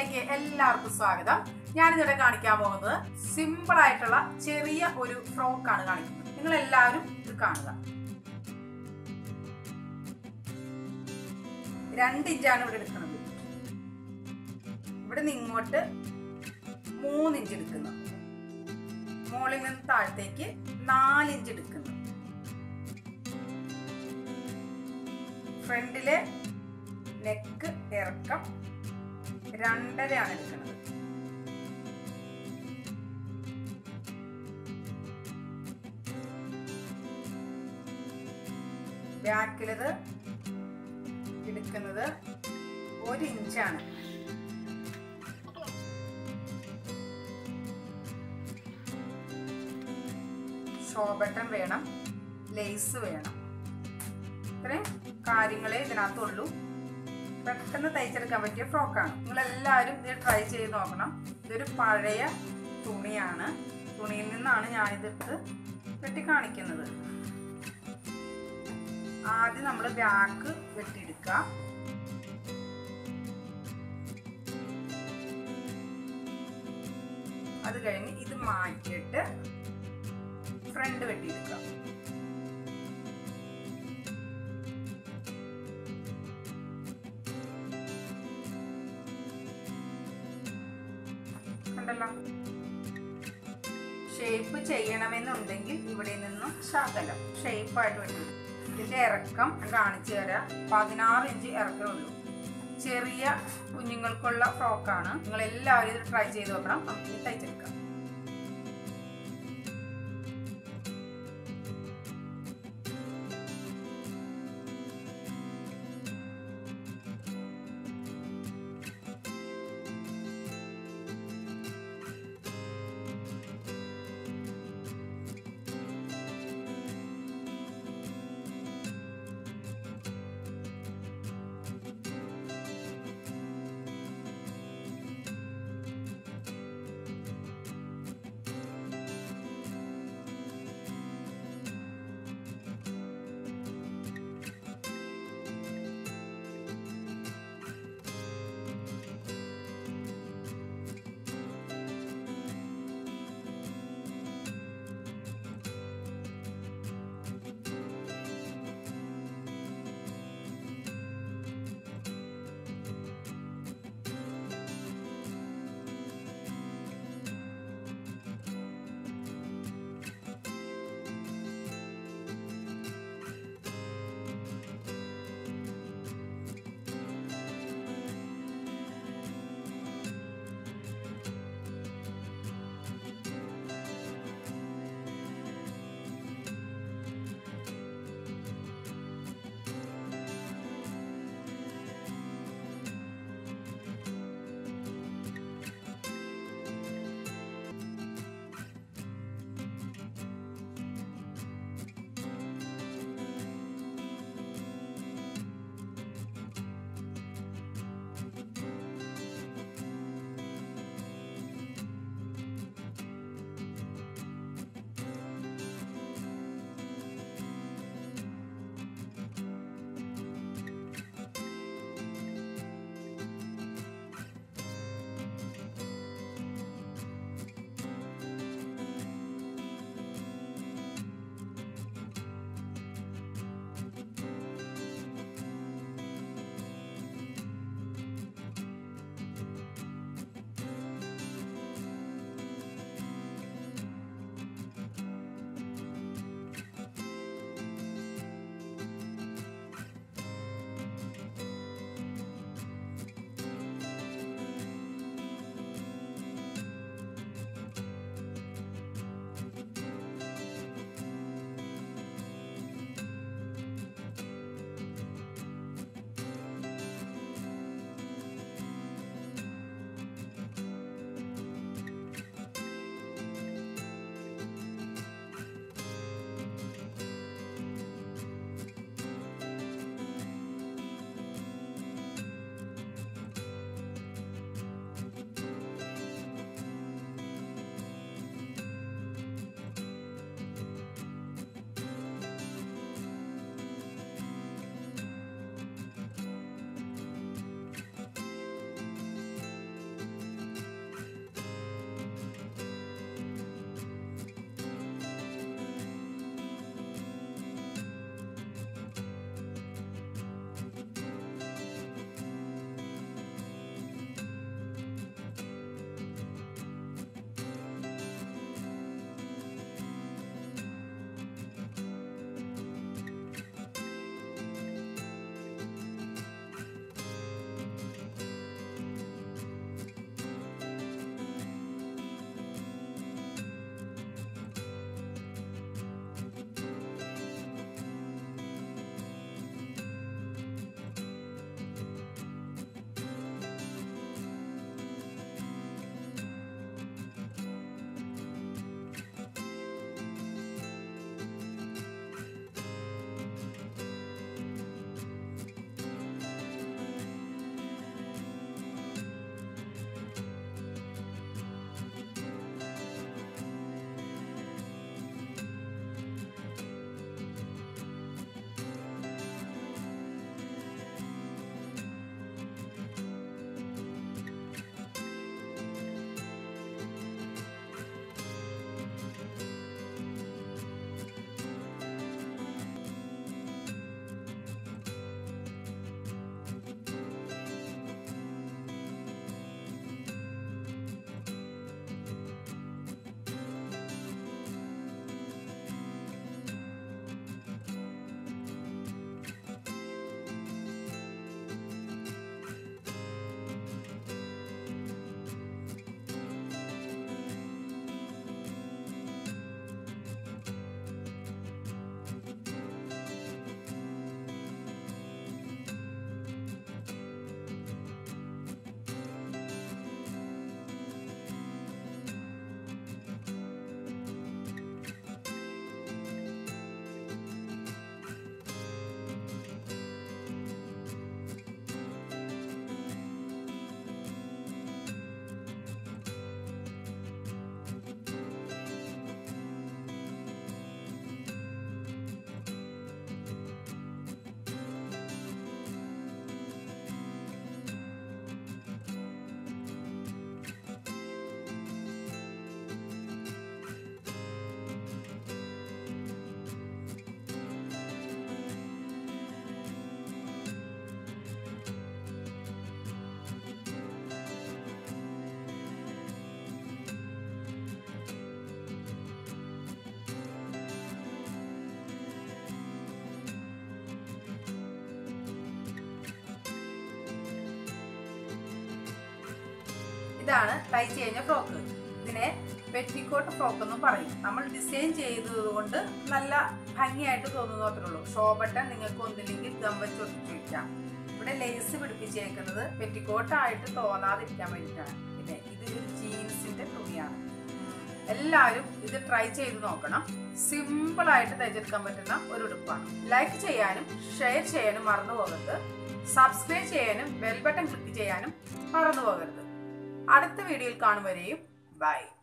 കിച്ചണിലേക്ക് എല്ലാവർക്കും സ്വാഗതം ഞാനിതിവിടെ കാണിക്കാൻ പോകുന്നത് സിമ്പിൾ ആയിട്ടുള്ള ചെറിയ ഒരു ഫ്രോക്കാണ് കാണിക്കുന്നത് നിങ്ങൾ എല്ലാവരും ഇത് കാണുക രണ്ട് ഇഞ്ചാണ് ഇവിടെ എടുക്കുന്നത് ഇവിടെ നിന്ന് ഇങ്ങോട്ട് മൂന്ന് ഇഞ്ച് എടുക്കുന്നു മുകളിൽ നിന്ന് താഴത്തേക്ക് നാല് ഇഞ്ച് എടുക്കുന്നു ഫ്രണ്ടിലെ നെക്ക് ഇറക്കം രണ്ടരയാണ് എടുക്കുന്നത് ബാക്കിലത് എടുക്കുന്നത് ഒരു ഇഞ്ചാണ് ഷോ ബട്ടൺ വേണം ലേസ് വേണം ഇത്രയും കാര്യങ്ങളെ ഇതിനകത്തുള്ളൂ പെട്ടെന്ന് തയ്ച്ചെടുക്കാൻ പറ്റിയ ഫ്രോക്കാണ് നിങ്ങൾ എല്ലാവരും ഇത് ട്രൈ ചെയ്ത് നോക്കണം ഇതൊരു പഴയ തുണിയാണ് തുണിയിൽ നിന്നാണ് ഞാനിതെടുത്ത് വെട്ടി കാണിക്കുന്നത് ആദ്യം നമ്മൾ ബാക്ക് വെട്ടിയെടുക്കുക അത് കഴിഞ്ഞ് ഇത് മാറ്റിയിട്ട് ഫ്രണ്ട് വെട്ടിയെടുക്കുക കണ്ടല്ലോ ഷേപ്പ് ചെയ്യണമെന്നുണ്ടെങ്കിൽ ഇവിടെ നിന്നും ശകലം ഷേപ്പായിട്ട് വേണ്ടി ഇതിന്റെ ഇറക്കം കാണിച്ചു തരാം പതിനാറ് ഇഞ്ച് ഇറക്കമേ ഉള്ളൂ ചെറിയ കുഞ്ഞുങ്ങൾക്കുള്ള ഫ്രോക്കാണ് നിങ്ങൾ എല്ലാവരും ഇത് ട്രൈ ചെയ്ത് നോക്കണം നമുക്ക് ഇനി തയ്ച്ചെടുക്കാം ഇതാണ് ടൈ ചെയ്യുന്ന ഫ്രോക്ക് ഇതിനെ പെറ്റിക്കോട്ട് ഫ്രോക്ക് എന്നും പറയും നമ്മൾ ഡിസൈൻ ചെയ്തത് കൊണ്ട് നല്ല ഭംഗിയായിട്ട് തോന്നുന്നു അത്രേ ഉള്ളൂ ഷോ ബട്ടൺ നിങ്ങൾക്ക് ഒന്നില്ലെങ്കിൽ ഗം വെച്ച് ഒട്ടിച്ചു വയ്ക്കാം ഇവിടെ ലേസ് പിടിപ്പിച്ചേക്കുന്നത് പെറ്റിക്കോട്ടായിട്ട് തോന്നാതിരിക്കാൻ വേണ്ടിയിട്ടാണ് പിന്നെ ഇത് ഒരു ജീൻസിന്റെ തുണിയാണ് എല്ലാവരും ഇത് ട്രൈ ചെയ്ത് നോക്കണം സിമ്പിൾ ആയിട്ട് തയ്ച്ചെടുക്കാൻ പറ്റുന്ന ഒരു ഉടുപ്പാണ് ലൈക്ക് ചെയ്യാനും ഷെയർ ചെയ്യാനും മറന്നു പോകരുത് സബ്സ്ക്രൈബ് ചെയ്യാനും ബെൽ ബട്ടൺ ക്ലിക്ക് ചെയ്യാനും മറന്നു പോകരുത് അടുത്ത വീഡിയോയിൽ കാണും വരെയും ബൈ